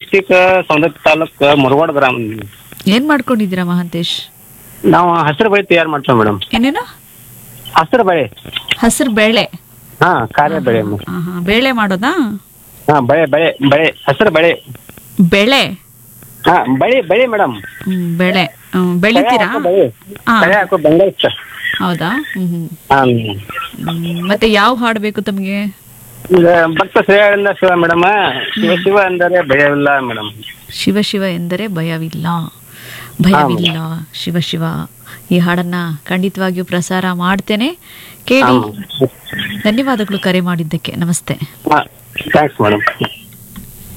District ಸೌಂದರ್ಯ ತಾಲೂಕ್ ಮುರಗೋಡ್ ಗ್ರಾಮ ಏನ್ ಮಾಡ್ಕೊಂಡಿದ್ದೀರಾ ಮಹಾಂತೇಶ್ ನಾವು ಹಸಿರು ಬೆಳೆ ತಯಾರು ಮಾಡ್ತೇವೆ ಮೇಡಮ್ ಏನೇನು ಹಸಿರು ಬೆಳೆ ಹಸಿರು ಬೇಳೆ ಹಾ ಕಾರ್ಯ ಬೆಳೆ madam. ಆಹಾ, ಬೇಳೆ ಮಾಡೋದಾ ಹಾ ಬೆಳೆ ಬೆಳೆ ಬೆಳೆ ಹಸಿರು ಬೆಳೆ ಬೆಳೆ ಹಾ ಬೆಳೆ ಬೆಳೆ ಮೇಡಮ್ ಹ್ಮ್, ಬೆಳೆ ಹ್ಮ್, ಬೆಳಿತೀರಾ ಬೆಳೆ ಹಾ. ಬೆಳೆ ಹಾಕೋ ಬೆಂಗಳೂರು ಸರ್ ಹೌದಾ ಹ್ಮ್ ಹ್ಮ್. ಹಾ ಹ್ಮ್, ಮತ್ತೆ ಯಾವ ಹಾಡು ಬೇಕು ತಮಗೆ ಈಗ ಭಕ್ತ ಶ್ರೇಯಿಂದ ಶಿವ ಮೇಡಮ್ ಶಿವ ಶಿವ ಅಂದರೆ ಭಯವಿಲ್ಲ ಮೇಡಮ್ ಶಿವ ಶಿವ ಎಂದರೆ ಭಯವಿಲ್ಲ ಭಯವಿಲ್ಲ ಶಿವ ಶಿವ ಈ ಹಾಡನ್ನ ಖಂಡಿತವಾಗಿಯೂ ಪ್ರಸಾರ ಮಾಡ್ತೇನೆ ಕೇಳಿ ಧನ್ಯವಾದಗಳು ಕರೆ ಮಾಡಿದ್ದಕ್ಕೆ ನಮಸ್ತೆ ಹಾ ಥ್ಯಾಂಕ್ಸ್ ಮೇಡಮ್